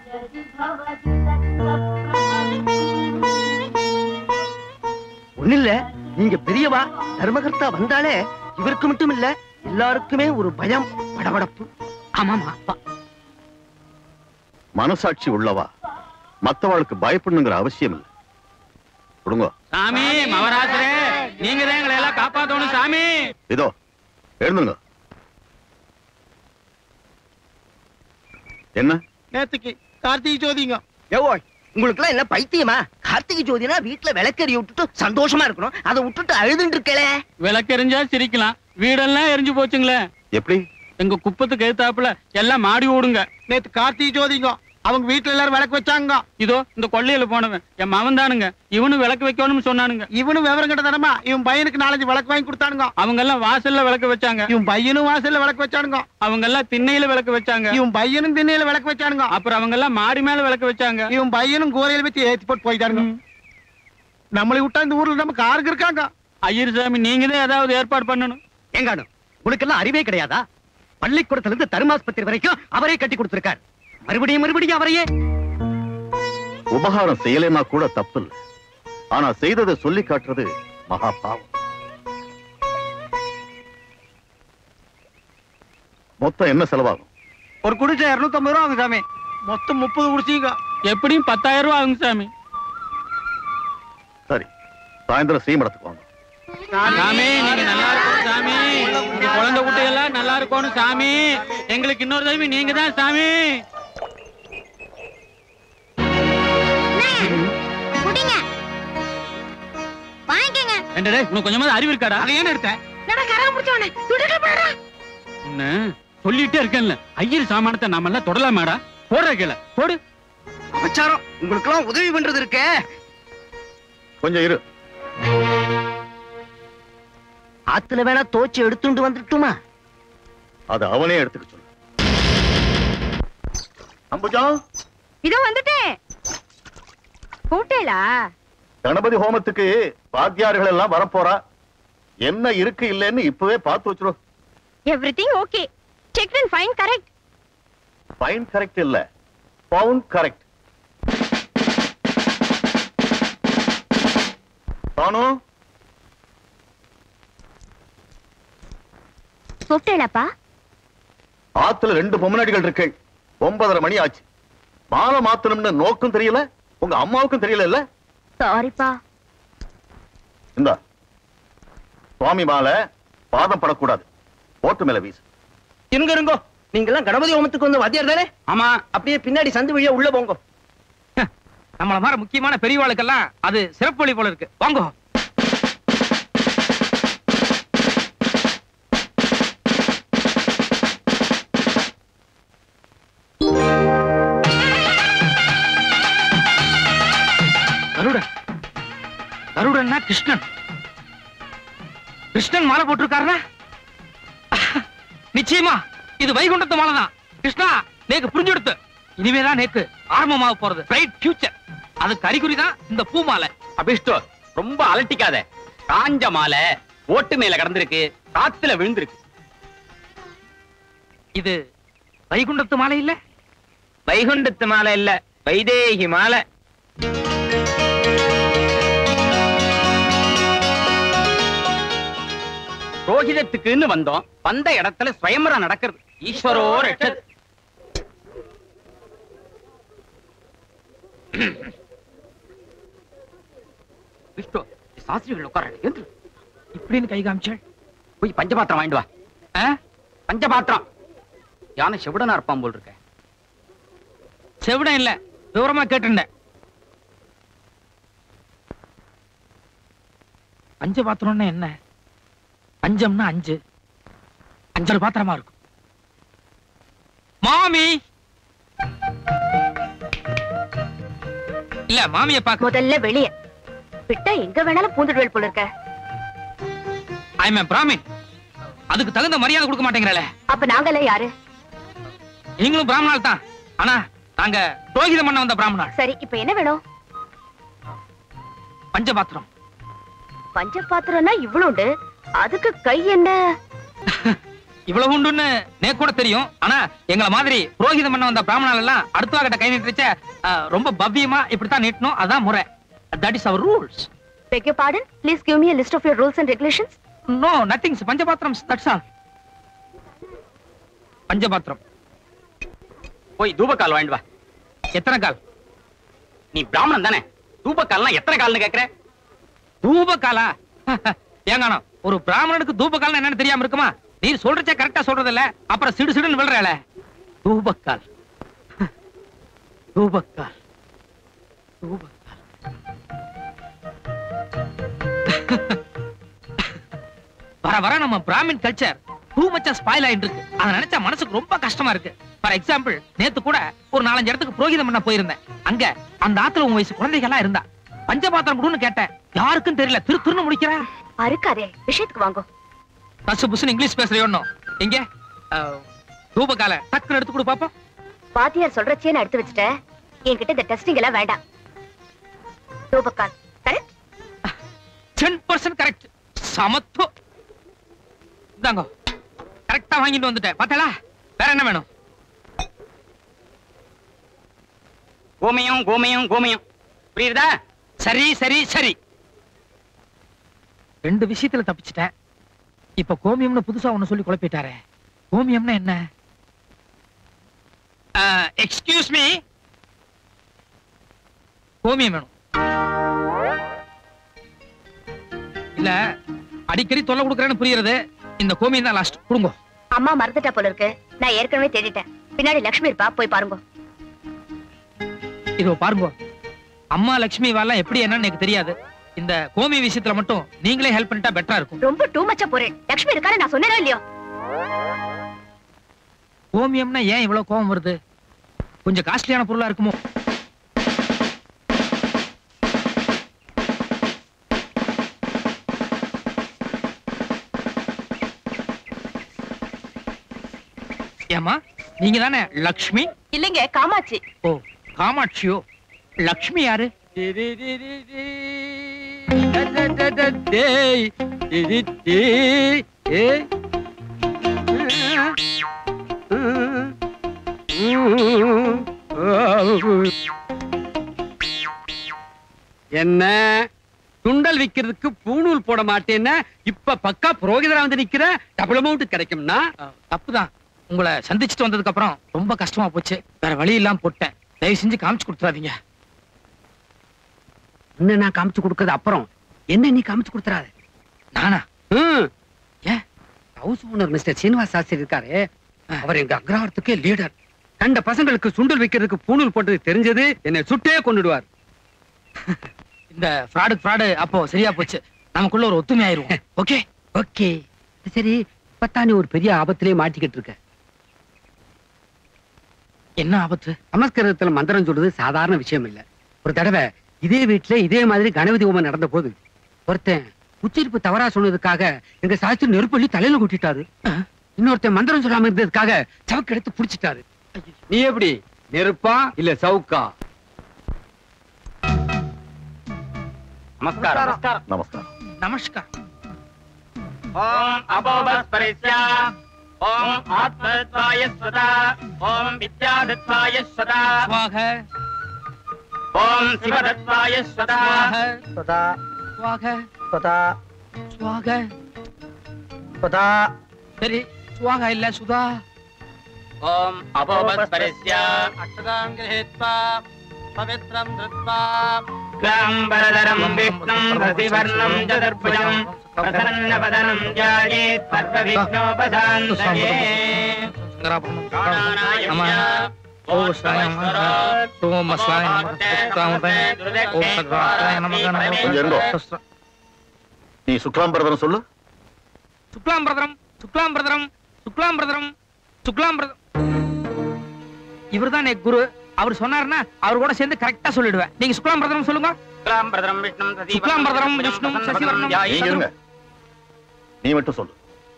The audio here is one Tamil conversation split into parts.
ஒண்ணு இல்ல நீங்க பெரியவா தர்மகர்த்தா வந்தாலே இவருக்கு மட்டும் இல்ல எல்லாருக்குமே ஒரு பயம் படபடப்பு ஆமாமா மனசாட்சி உள்ளவா மத்தவாளுக்கு பயப்படணுங்கிற அவசியம் இல்லை கொடுங்க சாமி மவராசரே நீங்க தான் எங்களை எல்லாம் காப்பாத்தணும் சாமி இதோ எழுந்துங்க என்ன நேத்துக்கு கார்த்திகை ஜோதிங்க ஏவோ உங்களுக்கு எல்லாம் என்ன பைத்தியமா கார்த்திகை ஜோதினா வீட்டுல விளக்கறி விட்டுட்டு சந்தோஷமா இருக்கணும் அதை விட்டுட்டு அழுதுட்டு இருக்கலே விளக்கெரிஞ்சா சிரிக்கலாம் வீடெல்லாம் எரிஞ்சு போச்சுங்களே எப்படி எங்க குப்பத்துக்கு எதிர்த்தாப்புல எல்லாம் மாடி ஓடுங்க நேத்து கார்த்திகை ஜோதிங்க அவங்க வீட்டுல எல்லாரும் விளக்கு வச்சாங்க இதோ இந்த கொள்ளையில போனவன் என் மவன் தானுங்க இவனும் விளக்கு வைக்கணும்னு சொன்னானுங்க இவனும் விவரம் கிட்டதானமா இவன் பையனுக்கு நாலஞ்சு விளக்கு வாங்கி கொடுத்தானுங்க அவங்க எல்லாம் வாசல்ல விளக்கு வச்சாங்க இவன் பையனும் வாசல்ல விளக்கு வச்சானுங்க அவங்க எல்லாம் திண்ணையில விளக்கு வச்சாங்க இவன் பையனும் திண்ணையில விளக்கு வச்சானுங்க அப்புறம் அவங்க எல்லாம் மாடி மேல விளக்கு வச்சாங்க இவன் பையனும் கோரையில வச்சு ஏத்தி போட்டு போயிட்டாருங்க நம்மளை விட்டா இந்த ஊர்ல நமக்கு ஆறுக்கு இருக்காங்க ஐயர் சாமி நீங்க தான் ஏதாவது ஏற்பாடு பண்ணணும் எங்கானு உனக்கெல்லாம் அறிவே கிடையாதா பள்ளிக்கூடத்துல இருந்து தருமாஸ்பத்திரி வரைக்கும் அவரே கட்டி கொடுத்திருக்கார் மறுபடியும் மறுபடியும் அவரையே உபகாரம் செய்யலைன்னா கூட தப்பு இல்லை ஆனா செய்ததை சொல்லி காட்டுறது மகா பாவம் மொத்தம் என்ன செலவாகும் ஒரு குடிச்சா இருநூத்தி ஐம்பது ரூபா ஆகும் சாமி மொத்தம் முப்பது குடிச்சீங்க எப்படியும் பத்தாயிரம் ரூபாய் ஆகுங்க சாமி சரி சாயந்தரம் சீமடத்துக்கு வாங்க சாமி நீங்க நல்லா இருக்கணும் சாமி உங்க குழந்தை குட்டியெல்லாம் நல்லா இருக்கணும் சாமி எங்களுக்கு இன்னொரு தடவை நீங்க தான் சாமி குடிங்க வாங்கிக்கங்க ரெண்டு டேய், உனக்கு கொஞ்சமாவது அறிவு இருக்காடா அதை ஏன் எடுத்தேன் என்னடா கரகம் முடிச்சவனே துடுக்க போடா உன்னை சொல்லிட்டே இருக்கேன்ல ஐயர் சாமானத்தை நாம எல்லாம் தொடலாமாடா போடுற கீழே போடு அபச்சாரம் உங்களுக்கு எல்லாம் உதவி பண்றது இருக்கே கொஞ்சம் இரு ஆத்துல வேணா தோச்சு எடுத்துட்டு வந்துட்டுமா அது அவனே எடுத்துக்க சொல்லு அம்புஜா இதோ வந்துட்டேன் கூட்டேலா கணபதி ஹோமத்துக்கு வாத்தியார்கள் எல்லாம் வரப்போறா என்ன இருக்கு இல்லைன்னு இப்பவே பார்த்து வச்சிரும் everything okay check and fine correct fine correct இல்ல பவுண்ட் கரெக்ட் தானு கூப்பிட்டேலாப்பா ஆத்துல ரெண்டு பொம்மநாடிகள் இருக்கு ஒன்பதரை மணி ஆச்சு மாலை மாத்தணும்னு நோக்கும் தெரியல உங்க அம்மாவுக்கும் தெரியல இல்ல சாரிப்பா இந்தா சுவாமி மாலை பாதம் படக்கூடாது ஓட்டு மேல வீசு இருங்க இருங்கோ நீங்க எல்லாம் கணபதி ஹோமத்துக்கு வந்து வாத்தியார் தானே ஆமா அப்படியே பின்னாடி சந்து வழியா உள்ள போங்க நம்மள மாதிரி முக்கியமான பெரியவாளுக்கெல்லாம் அது சிறப்பு வழி போல இருக்கு வாங்கோ கருடன் கருடன்னா கிருஷ்ணன் கிருஷ்ணன் மாலை போட்டிருக்காருனா நிச்சயமா இது வைகுண்டத்து மாலை தான் கிருஷ்ணா நேக்கு புரிஞ்செடுத்து இனிமேதான் நேக்கு ஆரம்பமாக போறது ரைட் ஃபியூச்சர் அதுக்கு அறிகுறி தான் இந்த பூ மாலை அபிஷ்டு ரொம்ப அலட்டிக்காத காஞ்ச மாலை ஓட்டு மேல கடந்திருக்கு காத்துல விழுந்திருக்கு இது வைகுண்டத்து மாலை இல்ல வைகுண்டத்து மாலை இல்ல வைதேகி மாலை ரோஹிதத்துக்குன்னு வந்தோம் வந்த இடத்துல ஸ்வயம்பரம் நடக்கிறது ஈஸ்வரோ ரட்சத் விஷ்ணு சாஸ்திரிகள் உட்கார என்று இப்படின்னு கை காமிச்சாள் போய் பஞ்சபாத்திரம் வாங்கிட்டு வா ஆ? பஞ்சபாத்திரம் யானை செவிடனா இருப்பான் போல் இருக்க செவிடம் இல்ல விவரமா கேட்டிருந்தேன் பஞ்ச பாத்திரம்னா என்ன பஞ்சம்னா அஞ்சு அஞ்சல் பாத்திரமா இருக்கும் மாமி இல்ல மாமிய பாக்க முதல்ல வெளிய விட்டா எங்க வேணாலும் பூந்துடுவேல் போல இருக்க ஐ எம் பிராமின் அதுக்கு தகுந்த மரியாதை கொடுக்க மாட்டேங்கிறல அப்ப நாங்கெல்லாம் யாரு நீங்களும் பிராமணால் தான் ஆனா நாங்க புரோகிதம் பண்ண வந்த பிராமணாள் சரி இப்ப என்ன வேணும் பஞ்ச பாத்திரம் பஞ்ச பாத்திரம்னா இவ்வளோண்டு அதுக்கு கை என்ன இவ்வளவு உண்டுன்னு நேக்கு கூட தெரியும் ஆனா எங்கள மாதிரி புரோகிதம் பண்ண வந்த பிராமணால் எல்லாம் அடுத்த கிட்ட கை நீட்டுச்ச ரொம்ப பவ்யமா இப்படித்தான் நீட்டணும் அதான் முறை that is our rules Beg your pardon? Please give me a list of your rules and regulations. No nothings பஞ்சபாத்திரம் தட்ஸ் ஆல் பஞ்சபாத்திரம் போய் தூபக்கால் வாங்கிட்டு வா எத்தனை கால் நீ பிராமணன் தானே தூபக்கால்லாம் எத்தனை கால்னு கேக்குற தூபகாலா ஏங்கானோ ஒரு பிராமணனுக்கு தூபகால் என்னன்னு தெரியாம இருக்குமா நீர் சொல்றச்சே கரெக்டா சொல்றது இல்ல அப்புறம் சிடு சிடுன்னு விழுறல தூபக்கால் தூபக்கால் தூபக்கால் வர வர நம்ம பிராமின் கல்ச்சர் டூ மச்சா ஸ்பாயில் ஆயிட்டு இருக்கு அதை நினைச்சா மனசுக்கு ரொம்ப கஷ்டமா இருக்கு ஃபார் எக்ஸாம்பிள் நேத்து கூட ஒரு நாலஞ்சு இடத்துக்கு புரோகிதம் பண்ண போயிருந்தேன் அங்க அந்த ஆத்துல உன் வயசு குழந்தைகளா இருந்தா பஞ்சபாத்திரம் கொடுன்னு கேட்டேன் யாருக்கும் தெரியல திரு திருன்னு முடிக்கிறேன் அறுக்காதே விஷயத்துக்கு வாங்கோ பசு புசுன்னு இங்கிலீஷ் பேசுறியோன்னு எங்க அஹ், தூபகால டக்குன்னு எடுத்து கொடு பாப்போம் வாத்தியார் சொல்றச்சே நான் எடுத்து வச்சுட்டேன் என்கிட்ட இந்த டெஸ்டிங் எல்லாம் வேண்டாம் ரூபக்கால் கரெக்ட் டென் பர்சன்ட் கரெக்ட் சமத்து இந்தாங்க கரெக்டா வாங்கிட்டு வந்துட்டேன் பார்த்தலா வேற என்ன வேணும் கோமயம் கோமயம் கோமயம் புரியுதா சரி சரி சரி ரெண்டு விஷயத்துல தப்பிச்சிட்டேன் இப்ப கோமியம்னு புதுசா ஒண்ணு சொல்லி குழப்பிட்டாரே கோமியம்னா என்ன எக்ஸ்கியூஸ் மீ கோமியம் வேணும் இல்ல அடிக்கடி தொல்லை கொடுக்கறேன்னு புரியுறது இந்த கோமியம் தான் லாஸ்ட் கொடுங்க அம்மா மறந்துட்டா போல இருக்கு நான் ஏற்கனவே தேடிட்டேன் பின்னாடி லக்ஷ்மி இருப்பா போய் பாருங்க இதோ பாருங்க அம்மா லட்சுமி வாலாம் எப்படி என்னன்னு எனக்கு தெரியாது இந்த கோமி விஷயத்துல மட்டும் நீங்களே ஹெல்ப் பண்ணிட்டா பெட்டரா இருக்கும் ரொம்ப டூ மச்சா போறேன் லக்ஷ்மி இருக்காரு நான் சொன்னேனோ இல்லையோ கோமியம்னா ஏன் இவ்வளவு கோவம் வருது கொஞ்சம் காஸ்ட்லியான பொருளா இருக்குமோ ஏமா நீங்க தானே லக்ஷ்மி இல்லைங்க காமாட்சி ஓ காமாட்சியோ லக்ஷ்மி யாரு என்ன சுண்டல் விக்கிறதுக்கு பூணூல் போட மாட்டேன்னா இப்ப பக்கா புரோகிதரா வந்து நிக்கிற டபுள் அமௌண்ட் கிடைக்கும்னா அஹ், தப்புதான் உங்களை சந்திச்சுட்டு வந்ததுக்கு அப்புறம் ரொம்ப கஷ்டமா போச்சு வேற வழி இல்லாம போட்டேன் தயவு செஞ்சு காமிச்சு கொடுத்துறாதீங்க என்ன நான் காமிச்சு கொடுக்கறது அப்புறம் என்ன நீ காமிச்சு கொடுத்துறாத நானா ம். ஏன் house owner mister Srinivas Sastri இருக்காரு அவர் எங்க அக்ரஹாரத்துக்கே லீடர் கண்ட பசங்களுக்கு சுண்டல் வைக்கிறதுக்கு பூணூல் போட்டது தெரிஞ்சது என்னை சுட்டே கொண்டுடுவார் இந்த ஃப்ராடுக்கு ஃப்ராடு அப்போ சரியா போச்சு நமக்குள்ள ஒரு ஒத்துமை ஆயிருவோம் ஓகே ஓகே சரி இப்பத்தான் நீ ஒரு பெரிய ஆபத்திலே மாட்டிக்கிட்டு இருக்க என்ன ஆபத்து சமஸ்கிருதத்துல மந்திரம் சொல்றது சாதாரண விஷயம் இல்ல ஒரு தடவை இதே வீட்டுல இதே மாதிரி கணபதி ஹோமம் நடந்த போது ஒருத்தன் உச்சரிப்பு தவறா சொன்னதுக்காக எங்க சாஸ்திரி நெருப்பள்ளி தலையில கொட்டிட்டாரு இன்னொருத்தன் மந்திரம் சொல்லாம இருந்ததுக்காக சவுக்கு எடுத்து புடிச்சிட்டாரு நீ எப்படி நெருப்பா இல்ல சவுக்கா நமஸ்காரம் நமஸ்காரம் நமஸ்கார் ஓம் அபோபஸ்பரிஸ்ய ஓம் ஆத்மத்வாய ஸ்வதா ஓம் வித்யாதத்வாய ஸ்வதா சுவாக ஓம் சிவதத்வாய ஸ்வதா சுவாக சுவாக சுவாக சரி சுவாக இல்ல சுதா ஓம் அபோபஸ்பரிஸ்ய அக்ஷதாம் கிரஹித்வா பவித்ரம் திருத்வா क्लाम्बरधरम् विष्णुम् रतिवर्णम् चतुर्भुजम् प्रसन्नवदनम् ध्यायेत् सर्वविघ्नोपशान्तये கொஞ்சம் இருங்கோ. நீ சுக்லாம் பிரதரம் சொல்லு சுக்லாம் பிரதரம் சுக்லாம் பிரதரம் சுக்லாம் பிரதரம் சுக்லாம் பிரதரம் இவர்தான் என் குரு அவர் சொன்னாருன்னா அவர் கூட சேர்ந்து கரெக்டா சொல்லிடுவேன் நீங்க சுக்லாம் பிரதரம் சொல்லுங்க क्लाम्बरधरम् विष्णुम् शुक्लाम्बरधरं विष्णुं शशिवर्णं நீங்க இருங்க நீ மட்டும் சொல்லு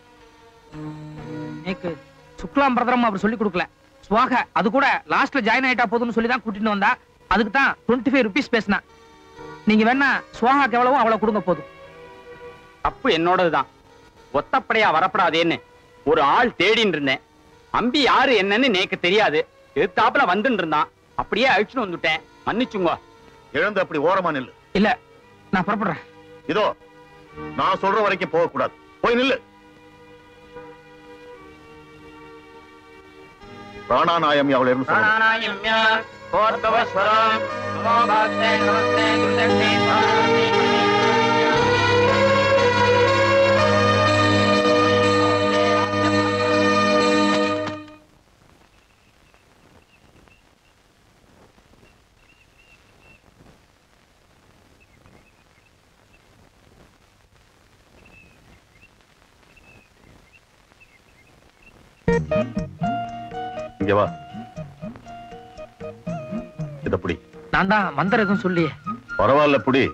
எனக்கு சுக்லாம் பிரதரம் அவர் சொல்லி கொடுக்கல சுவாக அது கூட லாஸ்ட்ல ஜாயின் ஆயிட்டா போதும்னு சொல்லி தான் கூட்டிட்டு வந்தா அதுக்கு தான் டுவெண்ட்டி ஃபைவ் ருபீஸ் பேசினா நீங்க வேணா சுவாகாக்கு எவ்வளவோ அவ்வளவு கொடுங்க போதும் தப்பு என்னோடதுதான் ஒத்தப்படையா வரப்படாதேன்னு ஒரு ஆள் தேடின்னு இருந்தேன் அம்பி யாரு என்னன்னு நேக்கு தெரியாது எதிர்த்தாப்புல வந்துட்டு இருந்தான் அப்படியே அழிச்சுட்டு வந்துட்டேன் மன்னிச்சுங்க எழுந்து அப்படி ஓரமா நில்லு இல்ல நான் புறப்படுறேன் இதோ நான் சொல்ற வரைக்கும் போக கூடாது போய் நில்லு பிராணாநாயம் அவளை இருந்து சொல்லணும். இங்க வா இத புடி நான் தான் மந்திரம் எதுவும் சொல்லியே பரவாயில்ல புடி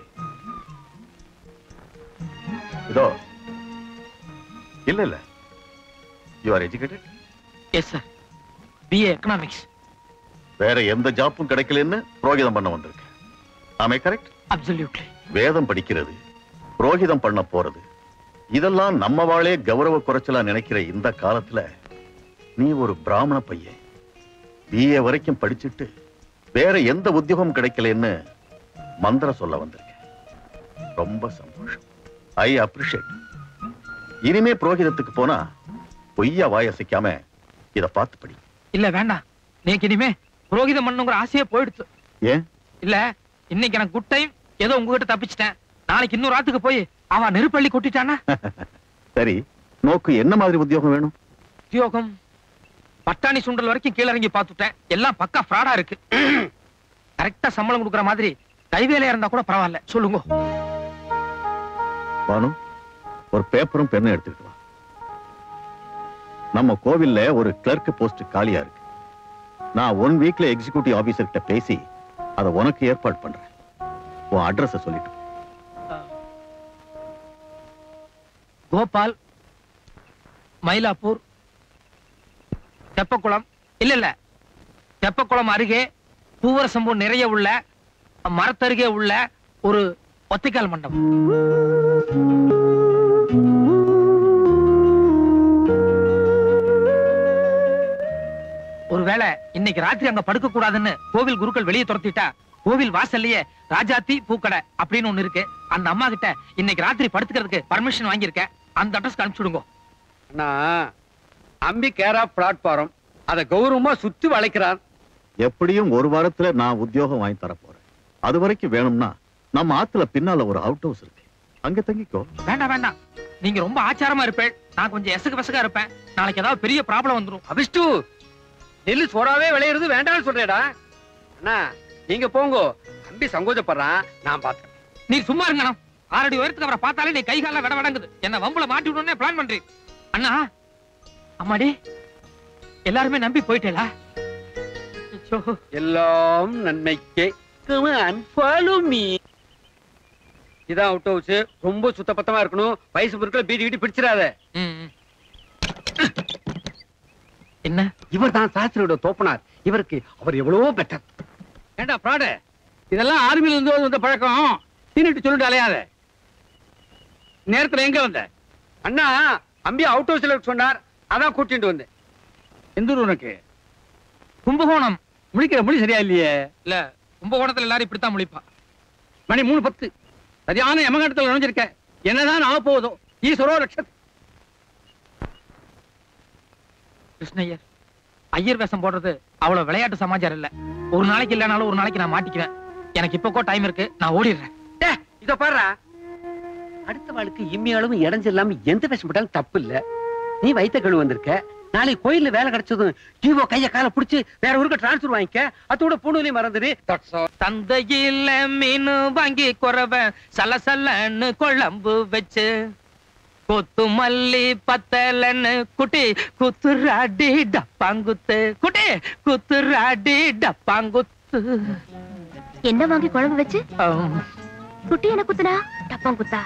இதோ இல்ல இல்ல you are educated yes sir BA economics வேற எந்த ஜாப்பும் கிடைக்கலன்னு புரோகிதம் பண்ண வந்திருக்கேன் ஆமே கரெக்ட் அப்சல்யூட்லி வேதம் படிக்கிறது புரோகிதம் பண்ண போறது இதெல்லாம் நம்ம வாளே கௌரவ குறைச்சலா நினைக்கிற இந்த காலத்துல நீ ஒரு பிராமண பையன் பிஏ வரைக்கும் படிச்சுட்டு வேற எந்த உத்தியோகம் கிடைக்கலன்னு மந்திரம் சொல்ல வந்திருக்கேன் ரொம்ப சந்தோஷம் ஐ அப்ரிஷியேட் இனிமே புரோகிதத்துக்கு போனா பொய்யா வாயசைக்காம இத பார்த்து படி இல்ல வேண்டாம் நேக்கு இனிமே புரோகிதம் பண்ணுங்கிற ஆசையே போயிடுச்சு ஏன் இல்ல இன்னைக்கு எனக்கு குட் டைம் ஏதோ உங்ககிட்ட தப்பிச்சிட்டேன் நாளைக்கு இன்னொரு ஆத்துக்கு போய் அவன் நெருப்பள்ளி கொட்டிட்டானா சரி நோக்கு என்ன மாதிரி உத்தியோகம் வேணும் உத்தியோகம் பட்டாணி சுண்டல் வரைக்கும் கீழ இறங்கி பார்த்துட்டேன் எல்லாம் பக்கா ஃப்ராடா இருக்கு கரெக்டா சம்பளம் கொடுக்குற மாதிரி கைவேலையா இருந்தா கூட பரவாயில்ல சொல்லுங்க பானு ஒரு பேப்பரும் பெண்ணும் எடுத்துக்கிட்டு வா நம்ம கோவில்ல ஒரு கிளர்க் போஸ்ட் காலியா இருக்கு நான் ஒன் வீக்ல எக்ஸிகியூட்டிவ் ஆபீசர் கிட்ட பேசி அதை உனக்கு ஏற்பாடு பண்றேன் உன் அட்ரஸ் சொல்லிட்டு கோபால் மயிலாப்பூர் தெப்பக்குளம் இல்ல இல்ல தெப்பக்குளம் அருகே பூவரசம்பூ நிறைய உள்ள மரத்தருகே உள்ள ஒரு ஒத்தைக்கால் மண்டபம் ஒருவேளை இன்னைக்கு ராத்திரி அங்க படுக்க கூடாதுன்னு கோவில் குருக்கள் வெளியே துரத்திட்டா கோவில் வாசல்லையே ராஜாத்தி பூக்கடை அப்படின்னு ஒண்ணு இருக்கு அந்த அம்மா கிட்ட இன்னைக்கு ராத்திரி படுத்துக்கிறதுக்கு பர்மிஷன் வாங்கியிருக்கேன் அந்த அட்ரஸ் அனுப்பிச்சுடுங்க அண்ணா அம்பி கேரா பிளாட்ஃபாரம் அதை கௌரவமா சுத்தி வளைக்கிறார் எப்படியும் ஒரு வாரத்துல நான் உத்தியோகம் வாங்கி தர போறேன் அது வரைக்கும் வேணும்னா நம்ம ஆத்துல பின்னால ஒரு அவுட் ஹவுஸ் இருக்கு அங்க தங்கிக்கோ வேண்டாம் வேண்டாம் நீங்க ரொம்ப ஆச்சாரமா இருப்பேன் நான் கொஞ்சம் எசகு பசகா இருப்பேன் நாளைக்கு ஏதாவது பெரிய ப்ராப்ளம் வந்துரும் அபிஷ்டு நெல்லு சோடாவே விளையிறது வேண்டாம்னு சொல்றேடா அண்ணா நீங்க போங்க அம்பி சங்கோஜப்படுறான் நான் பாத்துறேன் நீ சும்மா இருங்கண்ணா ஆறடி உயரத்துக்கு அவரை பார்த்தாலே நீ கை கால விட விடங்குது என்ன வம்புல மாட்டி விடணும்னே பிளான் பண்றீங்க அண்ணா அம்மாடி எல்லாருமே நம்பி போயிட்டேலா ஐயோ. எல்லாம் நன்மைக்கே ஃபாலோ மீ இதான் அவுட் ஹவுஸ் ரொம்ப சுத்தபத்தமா இருக்கணும் வயசு பொருட்களை பீடி கீட்டி பிடிச்சிடாத ம், ம். என்ன இவர் தான் சாஸ்திரியோட தோப்பனார் இவருக்கு அவர் எவ்வளவோ பெட்டர் ஏண்டா பிராடு இதெல்லாம் ஆர்மியில இருந்து வந்த பழக்கம் தின்னுட்டு சொல்லிட்டு அலையாத நேரத்துல எங்க வந்த அண்ணா அம்பி அவுட் ஹவுஸ்ல இருக்க சொன்னார் அதான் கூட்டிட்டு வந்தேன் எந்த ஊர் உனக்கு கும்பகோணம் முழிக்கிற மொழி சரியா இல்லையே இல்ல கும்பகோணத்துல எல்லாரும் இப்படித்தான் முழிப்பா மணி மூணு பத்து சரியான யமகண்டத்தில் நுழைஞ்சிருக்க என்னதான் ஆக போகுதோ ஈஸ்வரோ ரட்சத் கிருஷ்ணய்யர் ஐயர் வேஷம் போடுறது அவ்வளவு விளையாட்டு சமாச்சாரம் இல்ல ஒரு நாளைக்கு இல்லைனாலும் ஒரு நாளைக்கு நான் மாட்டிக்குவேன் எனக்கு இப்போக்கோ டைம் இருக்கு நான் ஓடிடுறேன் இத பாரு அடுத்த வாழ்க்கை இம்மி அளவு இடைஞ்சில்லாம எந்த வேஷம் போட்டாலும் தப்பு இல்ல நீ வைத்த கழுவு வந்திருக்க நாளை கோயில்ல வேலை கிடைச்சதும் ஜீவோ கைய கால புடிச்சு வேற ஊருக்கு டிரான்ஸ்பர் வாங்கிக்க அதோட பூணுலையும் மறந்துடு That's all. சந்தையில மீன் வாங்கி குறவ சலசலன்னு குழம்பு வச்சு கொத்து மல்லி பத்தலன்னு குட்டி குத்துராடி டப்பாங்குத்து குட்டி குத்துராடி டப்பாங்குத்து என்ன வாங்கி குழம்பு வச்சு ஆம். குட்டி என்ன குத்துனா டப்பாம் குத்தா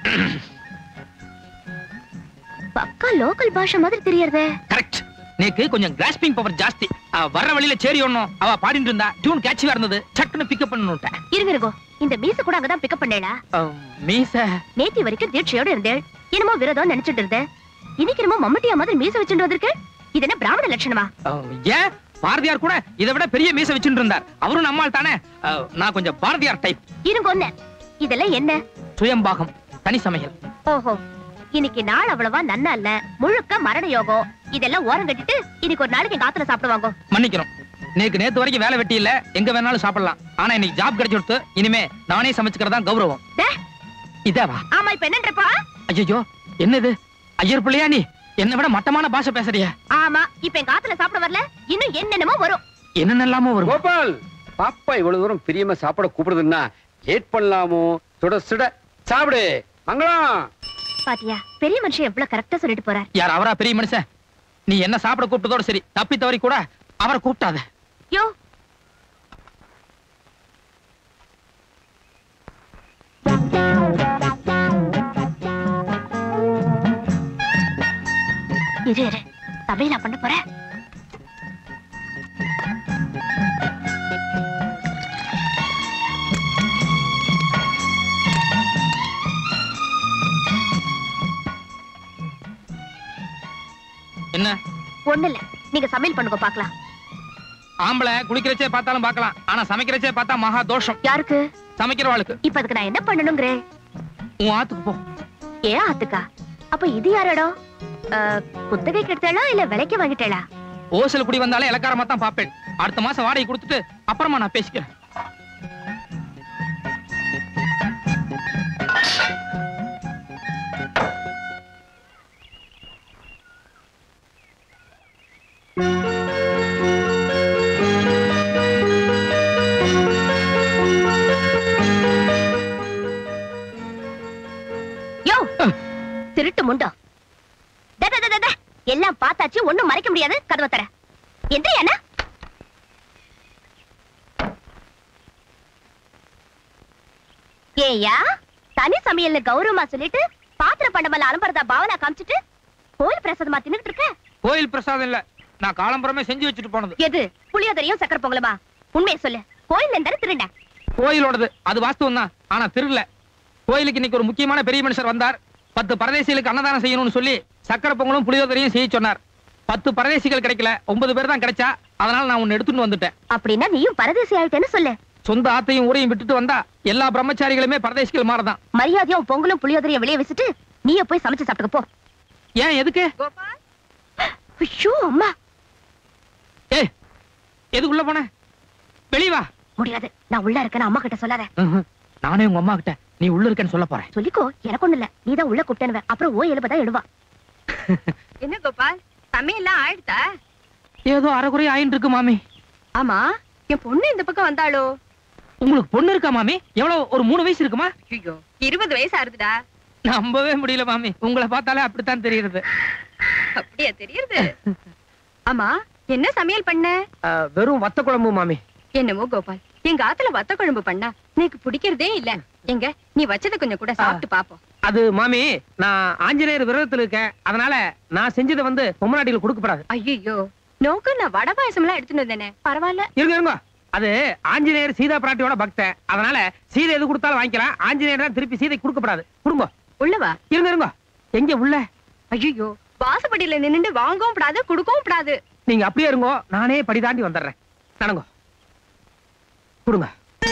பக்கா லோக்கல் பாஷை மாதிரி தெரியறதே கரெக்ட் நேக்கு கொஞ்சம் கிராஸ்பிங் பவர் ஜாஸ்தி அவ வர்ற வழியில சேரி ஒண்ணும் அவ பாடிட்டு இருந்தா டியூன் கேட்சியா இருந்தது சட்டுன்னு பிக்கப் பண்ணணுட்டேன் இருங்க இருங்கோ இந்த மீச கூட அங்கதான் பிக்கப் பண்ணேளா ஆம், மீச நேத்தி வரைக்கும் தீட்சையோட இருந்தேன் என்னமோ விரதம் நினைச்சிட்டு இருந்தேன் இன்னைக்கு நம்ம மம்மட்டியா மாதிரி மீச வச்சுட்டு வந்திருக்கு இது என்ன பிராமண லட்சணமா அஹ், ஏன் பாரதியார் கூட இதை விட பெரிய மீச வச்சுட்டு இருந்தார் அவரும் நம்மால் தானே அஹ், நான் கொஞ்சம் பாரதியார் டைப் இருங்க ஒண்ணு இதெல்லாம் என்ன சுயம்பாகம் தனி சமையல் ஓஹோ இன்னைக்கு நாள் அவ்வளவா நன்னா இல்ல முழுக்க மரண யோகம் இதெல்லாம் ஓரம் கட்டிட்டு இன்னைக்கு ஒரு நாளைக்கு எங்க ஆத்துல சாப்பிடுவாங்க மன்னிக்கிறோம் நேக்கு நேத்து வரைக்கும் வேலை வெட்டி இல்ல எங்க வேணாலும் சாப்பிடலாம் ஆனா இன்னைக்கு ஜாப் கிடைச்சு கொடுத்து இனிமே நானே சமைச்சுக்கிறதா கௌரவம் டே, இதேவா ஆமா இப்ப என்னன்றப்பா ஐயோ என்னது ஐயர் பிள்ளையா நீ என்னை விட மட்டமான பாஷை பேசுறிய ஆமா இப்ப எங்க ஆத்துல சாப்பிட வரல இன்னும் என்னென்னமோ வரும் என்னென்னலாமோ வரும் கோபால் பாப்பா இவ்வளவு தூரம் பிரியமா சாப்பிட கூப்பிடுதுன்னா லேட் பண்ணலாமோ சுட சுட சாப்பிடு மங்களம் பாத்தியா பெரிய மனுஷன் எவ்வளவு கரெக்டா சொல்லிட்டு போறார் யார் அவரா பெரிய மனுஷன் நீ என்ன சாப்பிட கூப்பிட்டதோட சரி தப்பி தவறி கூட அவரை கூப்பிட்டாத யோ இரு இரு சமையலா பண்ண போற என்ன ஒண்ணு இல்ல நீங்க சமையல் பண்ணுங்க பாக்கலாம் ஆம்பளை குளிக்கிறச்சே பார்த்தாலும் பார்க்கலாம் ஆனா சமைக்கிறச்சே பார்த்தா மகா தோஷம் யாருக்கு சமைக்கிறவாளுக்கு இப்ப அதுக்கு நான் என்ன பண்ணணுங்கிறேன் உன் ஆத்துக்கு போ ஏன் ஆத்துக்கா அப்ப இது யார் இடம் அஹ், குத்தகைக்கு எடுத்தாளா இல்ல விலைக்கு வாங்கிட்டாளா ஓசல் குடி வந்தாலே இலக்காரமா தான் பாப்பேன் அடுத்த மாசம் வாடகை கொடுத்துட்டு அப்புறமா நான் பேசிக்கிறேன் யோ திருட்டு முண்டோ டே, டே, டே, டே, டே. எல்லாம் பார்த்தாச்சு ஒண்ணும் மறைக்க முடியாது கதவை தர எந்த என்ன ஏயா தனி சமையல்னு கௌரவமா சொல்லிட்டு பாத்திர பண்டமல்ல அலம்பரதா பாவனா காமிச்சிட்டு கோயில் பிரசாதமா தின்னுட்டு இருக்க கோயில் பிரசாதம் இல்ல நான் காலம்பரமே செஞ்சு வச்சுட்டு போனது எது புளியோதரையும் சக்கர பொங்கலுமா உண்மையை சொல்லு கோயில் இருந்தாரு திருண்ட கோயிலோடது அது வாஸ்தவம் தான் ஆனா திருடல கோயிலுக்கு இன்னைக்கு ஒரு முக்கியமான பெரிய மனுஷர் வந்தார் பத்து பரதேசிகளுக்கு அன்னதானம் செய்யணும்னு சொல்லி சக்கரை பொங்கலும் புளியோதரையும் செய்ய சொன்னார் பத்து பரதேசிகள் கிடைக்கல ஒன்பது பேர் தான் கிடைச்சா அதனால நான் உன்னை எடுத்துட்டு வந்துட்டேன் அப்படின்னா நீயும் பரதேசி ஆயிட்டேன்னு சொல்லு சொந்த ஆத்தையும் ஊரையும் விட்டுட்டு வந்தா எல்லா பிரம்மச்சாரிகளுமே பரதேசிகள் மாறதான் மரியாதையா உன் பொங்கலும் புளியோதரையும் வெளியே வச்சுட்டு நீயே போய் சமைச்சு சாப்பிட்டுக்க போ ஏன் எதுக்கு ஐயோ அம்மா ஏய் எதுக்குள்ள போன வெளிய வா முடியாது நான் உள்ள இருக்கேன்னு அம்மா கிட்ட சொல்லாத ம்ஹும். நானே உங்க அம்மா கிட்ட நீ உள்ள இருக்கேன்னு சொல்ல போறேன் சொல்லிக்கோ எனக்கு ஒண்ணு இல்ல நீதான் உள்ள கூப்பிட்டேனுவ அப்புறம் ஓ எழுபதா எழுவா என்ன கோபால் சமையல்லாம் ஆயிடுதா ஏதோ அரைக்குறை ஆயின்னு இருக்கு மாமி ஆமா என் பொண்ணு இந்த பக்கம் வந்தாளோ உங்களுக்கு பொண்ணு இருக்கா மாமி எவ்வளவு ஒரு மூணு வயசு இருக்குமா ஐயோ இருபது வயசு ஆறுதுடா நம்பவே முடியல மாமி உங்களை பார்த்தாலே அப்படித்தான் தெரியுது அப்படியா தெரியுது ஆமா என்ன சமையல் பண்ண வெறும் வத்த குழம்பு மாமி என்னமோ கோபால் எங்க ஆத்துல வத்த குழம்பு பண்ணா எனக்கு பிடிக்கிறதே இல்ல எங்க நீ வச்சத கொஞ்சம் கூட சாப்பிட்டு பாப்போம் அது மாமி நான் ஆஞ்சநேயர் விரதத்துல இருக்கேன் அதனால நான் செஞ்சதை வந்து பொம்மநாட்டிகள் கொடுக்கப்படாது ஐயோ நோக்கு நான் வடை பாயசம் எல்லாம் எடுத்துட்டு வந்தேனே பரவாயில்ல இருங்க இருங்க அது ஆஞ்சநேயர் சீதா பிராட்டியோட பக்தன் அதனால சீதை எது கொடுத்தாலும் வாங்கிக்கலாம் ஆஞ்சநேயர் தான் திருப்பி சீதை கொடுக்கப்படாது கொடுங்க உள்ளவா இருங்க இருங்க எங்க உள்ள ஐயோ வாசப்படியில நின்னுட்டு வாங்கவும் கூடாது குடுக்கவும் கூடாது நீங்க அப்படியே இருங்கோ நானே படி தாண்டி வந்துடுறேன் நடங்கோ கொடுங்க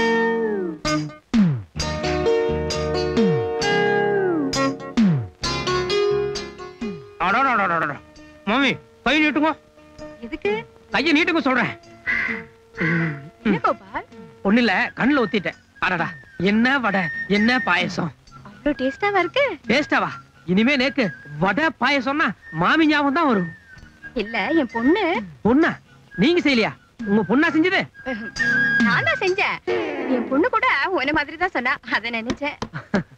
அடடடடடட. மாமி கை நீட்டுங்க எதுக்கு கையை நீட்டுங்க சொல்றேன் என்ன கோபால் ஒண்ணு இல்ல கண்ணுல ஒத்திட்டேன் அடடா என்ன வடை என்ன பாயசம் அவ்வளவு டேஸ்டாவா இருக்கு டேஸ்டாவா இனிமே நேக்கு வடை பாயசம்னா மாமி ஞாபகம் தான் வரும் இல்ல என் பொண்ணு பொண்ணா நீங்க செய்யலையா உங்க பொண்ணா செஞ்சது நான் தான் செஞ்சேன் என் பொண்ணு கூட உன்ன மாதிரி தான் சொன்னா அத நினைச்சேன்